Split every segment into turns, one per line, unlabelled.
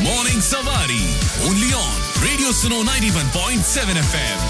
Morning Savari. Only on Radio Suno 91.7 FM.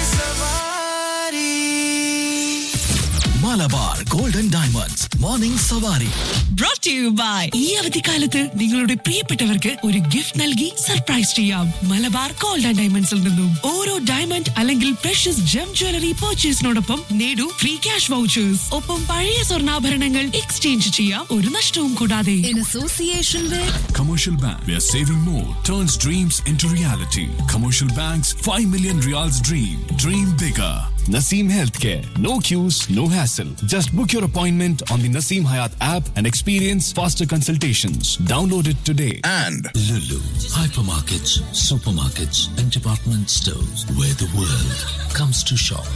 Malabar Golden Diamonds. Morning Savari.
brought to you by ഈ അവധിക്കാലത്ത് നിങ്ങളുടെ പ്രിയപ്പെട്ടവർക്ക് ഒരു gift നൽകി സർപ്രൈസ് ചെയ്യാം മലബാർ ഗോൾഡ് ആൻഡ് ഡയമണ്ട്സിൽ നിന്നും ഓരോ ഡയമണ്ട് അല്ലെങ്കിൽ പ്രഷ്യസ് ജം ജ്വല്ലറി പർച്ചേസിനോടൊപ്പം നേടൂ ഫ്രീ ക്യാഷ് വൗച്ചേഴ്സ് ഒപ്പം പഴയ സ്വർണ്ണാഭരണങ്ങൾ എക്സ്ചേഞ്ച് ചെയ്യാം ഒരു നഷ്ടവും കൂടാതെ
in association with
Commercial Bank, where saving more turns dreams into reality. Commercial Bank's 5 million reals dream. Dream bigger. Naseem Healthcare. No queues, no hassle. Just book your appointment on the Naseem Hayat app and experience faster consultations. Download it today.
and
Lulu, hypermarkets, supermarkets, and department stores where the world comes to shop.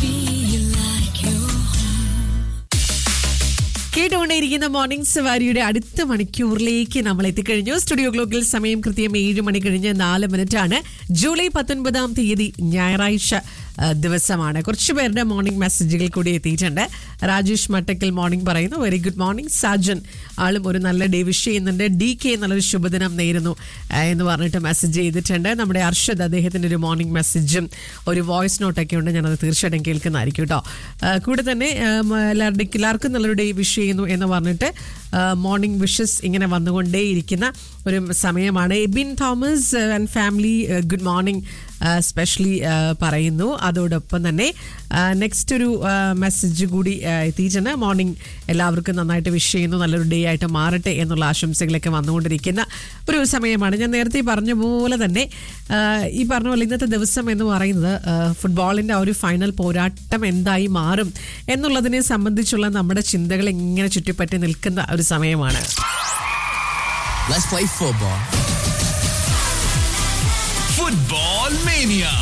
കേട്ടുകൊണ്ടേയിരിക്കുന്ന morning സവാരിയുടെ അടുത്ത മണിക്കൂറിലേക്ക് നമ്മൾ എത്തിക്കഴിഞ്ഞു studio ഗ്ലോക്കിൽ സമയം കൃത്യം ഏഴ് മണി കഴിഞ്ഞ് നാല് മിനിറ്റ് ആണ് ജൂലൈ പത്തൊൻപതാം തീയതി ഞായറാഴ്ച ആ, ദിവസമാണ് കുറച്ച് പേരുടെ മോർണിംഗ് മെസ്സേജുകൾ കൂടി എത്തിയിട്ടുണ്ട് രാജേഷ് മട്ടക്കൽ മോർണിംഗ് പറയുന്നു വെരി ഗുഡ് മോർണിംഗ് സാജൻ ആളും ഒരു നല്ല ഡേ വിഷ് ചെയ്യുന്നുണ്ട് ഡി കെ എന്നുള്ളൊരു ശുഭദിനം നേരുന്നു ആ, എന്ന് പറഞ്ഞിട്ട് മെസ്സേജ് ചെയ്തിട്ടുണ്ട് നമ്മുടെ അർഷദ് അദ്ദേഹത്തിൻ്റെ ഒരു മോർണിംഗ് മെസ്സേജും ഒരു വോയിസ് നോട്ടൊക്കെ ഉണ്ട് ഞാനത് തീർച്ചയായിട്ടും കേൾക്കുന്നതായിരിക്കും കേട്ടോ ആ, കൂടെ തന്നെ ആ, മ- എല്ലാവരുടെയും എല്ലാവർക്കും നല്ലൊരു ഡേ വിഷ് ചെയ്യുന്നു എന്ന് പറഞ്ഞിട്ട് മോർണിംഗ് വിഷസ് ഇങ്ങനെ വന്നുകൊണ്ടേയിരിക്കുന്ന ഒരു സമയമാണ് Ebin Thomas and family good morning specially പറയുന്നു അതോടൊപ്പം തന്നെ നെക്സ്റ്റ് ഒരു മെസ്സേജ് കൂടി ആ, എത്തിയിട്ടുണ്ട് മോർണിംഗ് എല്ലാവർക്കും നന്നായിട്ട് വിഷ് ചെയ്യുന്നു നല്ലൊരു ഡേ ആയിട്ട് മാറട്ടെ എന്നുള്ള ആശംസകളൊക്കെ വന്നുകൊണ്ടിരിക്കുന്ന ഒരു സമയമാണ് ഞാൻ നേരത്തെ പറഞ്ഞ പോലെ തന്നെ ആ, ഈ പറഞ്ഞ പോലെ ഇന്നത്തെ ദിവസം എന്ന് പറയുന്നത് ആ, ഫുട്ബോളിൻ്റെ ആ ഒരു ഫൈനൽ പോരാട്ടം എന്തായി മാറും എന്നുള്ളതിനെ സംബന്ധിച്ചുള്ള നമ്മുടെ ചിന്തകൾ ഇങ്ങനെ ചുറ്റിപ്പറ്റി നിൽക്കുന്ന ഒരു സമയമാണ്
let's play football.
Football Mania.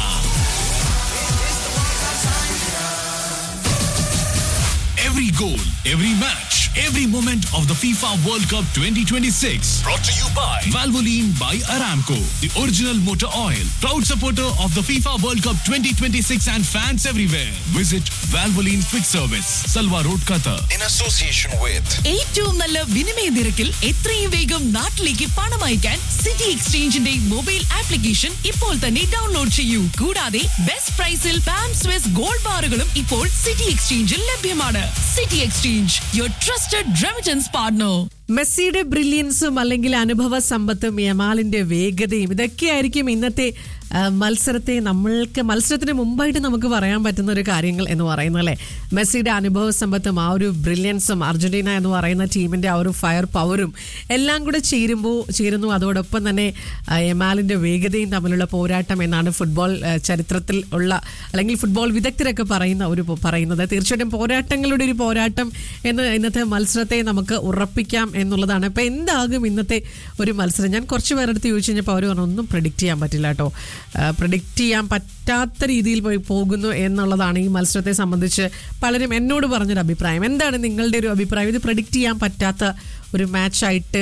Every goal, every match, every moment of the FIFA World Cup 2026. Brought to you by Valvoline by Aramco, the original motor oil. Proud supporter of the FIFA World Cup 2026 and fans everywhere. Visit Valvoline Quick Service, Salwa Road, Qatar.
In association with
ഏറ്റവും നല്ല വിനിമയ നിരക്കിൽ എത്രയും വേഗം നാട്ടിലേക്ക് പണം അയക്കാൻ city എക്സ്ചേഞ്ചിന്റെ mobile application ഇപ്പോൾ തന്നെ ഡൗൺലോഡ് ചെയ്യൂ കൂടാതെ ബെസ്റ്റ് പ്രൈസിൽ പാം സ്വിസ് ഗോൾഡ് ബാറുകളും ഇപ്പോൾ സിറ്റി എക്സ്ചേഞ്ചിൽ ലഭ്യമാണ് City Exchange your trusted remittance partner
മെസ്സിയുടെ ബ്രില്യൻസും അല്ലെങ്കിൽ അനുഭവ സമ്പത്തും യമാലിന്റെ വേഗതയും ഇതൊക്കെയായിരിക്കും ഇന്നത്തെ ആ, മത്സരത്തെ നമ്മൾക്ക് മത്സരത്തിന് മുമ്പായിട്ട് നമുക്ക് പറയാൻ പറ്റുന്ന ഒരു കാര്യങ്ങൾ എന്ന് പറയുന്നത് അല്ലേ മെസ്സിയുടെ അനുഭവ സമ്പത്തും ആ ഒരു ബ്രില്യൻസും അർജന്റീന എന്ന് പറയുന്ന ടീമിന്റെ ആ ഒരു ഫയർ പവറും എല്ലാം കൂടെ ചേരുമ്പോൾ ചേരുന്നു അതോടൊപ്പം തന്നെ ആ, യമാലിന്റെ വേഗതയും തമ്മിലുള്ള പോരാട്ടം എന്നാണ് ഫുട്ബോൾ ആ, ചരിത്രത്തിൽ ഉള്ള അല്ലെങ്കിൽ ഫുട്ബോൾ വിദഗ്ധരൊക്കെ പറയുന്ന ഒരു പോ- പറയുന്നത് തീർച്ചയായിട്ടും പോരാട്ടങ്ങളുടെ ഒരു പോരാട്ടം എന്ന് ഇന്നത്തെ മത്സരത്തെ നമുക്ക് ഉറപ്പിക്കാം എന്നുള്ളതാണ് ഇപ്പം എന്താകും ഇന്നത്തെ ഒരു മത്സരം ഞാൻ കുറച്ച് പേരെടുത്ത് ചോദിച്ചു കഴിഞ്ഞപ്പോൾ അവർ പറഞ്ഞു ഒന്നും പ്രഡിക്റ്റ് ചെയ്യാൻ പറ്റില്ല കേട്ടോ പ്രഡിക്റ്റ് ചെയ്യാൻ പറ്റാത്ത രീതിയിൽ പോയി പോകുന്നു എന്നുള്ളതാണ് ഈ മത്സരത്തെ സംബന്ധിച്ച് പലരും എന്നോട് പറഞ്ഞൊരു അഭിപ്രായം എന്താണ് നിങ്ങളുടെ ഒരു അഭിപ്രായം ഇത് പ്രഡിക്റ്റ് ചെയ്യാൻ പറ്റാത്ത ഒരു മാച്ചായിട്ട്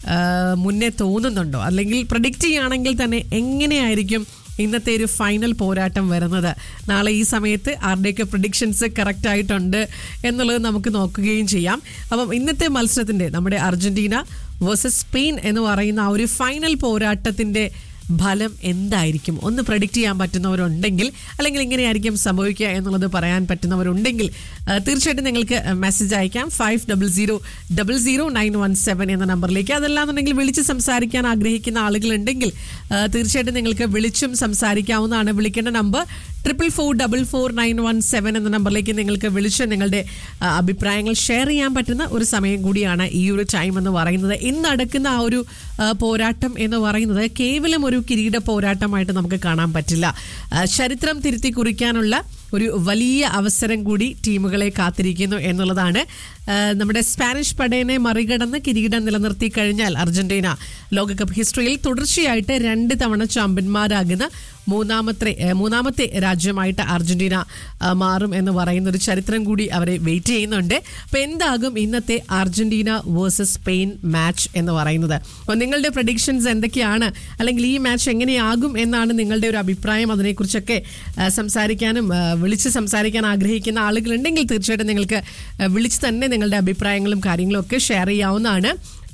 മുന്നേ തോന്നുന്നുണ്ടോ അല്ലെങ്കിൽ പ്രഡിക്റ്റ് ചെയ്യുകയാണെങ്കിൽ തന്നെ എങ്ങനെയായിരിക്കും ഇന്നത്തെ ഒരു ഫൈനൽ പോരാട്ടം വരുന്നത് നാളെ ഈ സമയത്ത് ആരുടെയൊക്കെ പ്രഡിക്ഷൻസ് കറക്റ്റ് ആയിട്ടുണ്ട് എന്നുള്ളത് നമുക്ക് നോക്കുകയും ചെയ്യാം അപ്പം ഇന്നത്തെ മത്സരത്തിൻ്റെ നമ്മുടെ അർജന്റീന വേഴ്സസ് സ്പെയിൻ എന്ന് പറയുന്ന ആ ഒരു ഫൈനൽ പോരാട്ടത്തിൻ്റെ ഫലം എന്തായിരിക്കും ഒന്ന് പ്രഡിക്റ്റ് ചെയ്യാൻ പറ്റുന്നവരുണ്ടെങ്കിൽ അല്ലെങ്കിൽ ഇങ്ങനെയായിരിക്കും സംഭവിക്കുക എന്നുള്ളത് പറയാൻ പറ്റുന്നവരുണ്ടെങ്കിൽ ആ, തീർച്ചയായിട്ടും നിങ്ങൾക്ക് മെസ്സേജ് അയക്കാം five double zero double zero nine one seven എന്ന നമ്പറിലേക്ക് അതല്ലാന്നുണ്ടെങ്കിൽ വിളിച്ച് സംസാരിക്കാൻ ആഗ്രഹിക്കുന്ന ആളുകളുണ്ടെങ്കിൽ ആ, തീർച്ചയായിട്ടും നിങ്ങൾക്ക് വിളിച്ചും സംസാരിക്കാവുന്നതാണ് വിളിക്കേണ്ട number triple four double four nine one seven എന്ന നമ്പറിലേക്ക് നിങ്ങൾക്ക് വിളിച്ച് നിങ്ങളുടെ ആ, അഭിപ്രായങ്ങൾ ഷെയർ ചെയ്യാൻ പറ്റുന്ന ഒരു സമയം കൂടിയാണ് ഈ ഒരു ടൈം എന്ന് പറയുന്നത് ഇന്ന് നടക്കുന്ന ആ ഒരു ആ, പോരാട്ടം എന്ന് പറയുന്നത് കേവലം ഒരു കിരീട പോരാട്ടമായിട്ട് നമുക്ക് കാണാൻ പറ്റില്ല ആ, ചരിത്രം തിരുത്തി കുറിക്കാനുള്ള ഒരു വലിയ അവസരം കൂടി ടീമുകളെ കാത്തിരിക്കുന്നു എന്നുള്ളതാണ് ആ, നമ്മുടെ സ്പാനിഷ് പടയനെ മറികടന്ന് കിരീടം നിലനിർത്തി കഴിഞ്ഞാൽ അർജന്റീന ലോകകപ്പ് ഹിസ്റ്ററിയിൽ തുടർച്ചയായിട്ട് രണ്ട് തവണ ചാമ്പ്യന്മാരാകുന്ന മൂന്നാമത്തെ ഏ, മൂന്നാമത്തെ രാജ്യമായിട്ട് അർജന്റീന ആ, മാറും എന്ന് പറയുന്ന ഒരു ചരിത്രം കൂടി അവരെ വെയിറ്റ് ചെയ്യുന്നുണ്ട് അപ്പൊ എന്താകും ഇന്നത്തെ അർജന്റീന വേഴ്സസ് സ്പെയിൻ മാച്ച് എന്ന് പറയുന്നത് അപ്പോൾ നിങ്ങളുടെ പ്രഡിക്ഷൻസ് എന്തൊക്കെയാണ് അല്ലെങ്കിൽ ഈ മാച്ച് എങ്ങനെയാകും എന്നാണ് നിങ്ങളുടെ ഒരു അഭിപ്രായം അതിനെക്കുറിച്ചൊക്കെ ആ, സംസാരിക്കാനും ആ, വിളിച്ച് സംസാരിക്കാൻ ആഗ്രഹിക്കുന്ന ആളുകളുണ്ടെങ്കിൽ തീർച്ചയായിട്ടും നിങ്ങൾക്ക് ആ, വിളിച്ച് തന്നെ നിങ്ങളുടെ അഭിപ്രായങ്ങളും കാര്യങ്ങളും ഒക്കെ ഷെയർ ചെയ്യാവുന്നതാണ്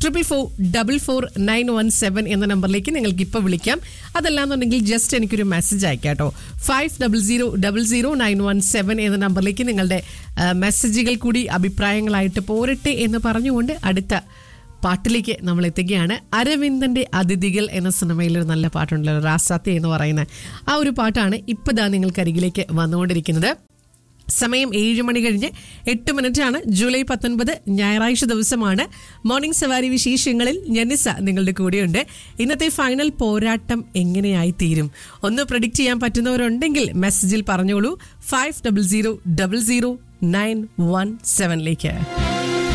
triple four double four nine one seven എന്ന നമ്പറിലേക്ക് നിങ്ങൾക്ക് ഇപ്പോൾ വിളിക്കാം അതല്ലാന്നുണ്ടെങ്കിൽ ജസ്റ്റ് എനിക്കൊരു മെസ്സേജ് അയക്കാം കേട്ടോ five double zero double zero nine one seven എന്ന നമ്പറിലേക്ക് നിങ്ങളുടെ ആ, മെസ്സേജുകൾ കൂടി അഭിപ്രായങ്ങളായിട്ട് പോരട്ടെ എന്ന് പറഞ്ഞുകൊണ്ട് അടുത്ത പാട്ടിലേക്ക് നമ്മൾ എത്തുകയാണ് അരവിന്ദന്റെ അതിഥികൾ എന്ന സിനിമയിൽ ഒരു നല്ല പാട്ടുണ്ടല്ലോ റാസാത്തി എന്ന് പറയുന്ന ആ ഒരു പാട്ടാണ് ഇപ്പൊ ദാ നിങ്ങൾക്ക് അരികിലേക്ക് വന്നുകൊണ്ടിരിക്കുന്നത് സമയം ഏഴ് മണി കഴിഞ്ഞ് എട്ട് മിനിറ്റ് ആണ് ജൂലൈ പത്തൊൻപത് ഞായറാഴ്ച ദിവസമാണ് മോർണിംഗ് സവാരി വിശേഷങ്ങളിൽ ഞനിസ നിങ്ങളുടെ കൂടെയുണ്ട് ഇന്നത്തെ ഫൈനൽ പോരാട്ടം എങ്ങനെയായി തീരും ഒന്ന് പ്രഡിക്റ്റ് ചെയ്യാൻ പറ്റുന്നവരുണ്ടെങ്കിൽ മെസ്സേജിൽ പറഞ്ഞോളൂ five double zero double zero nine one സെവനിലേക്ക്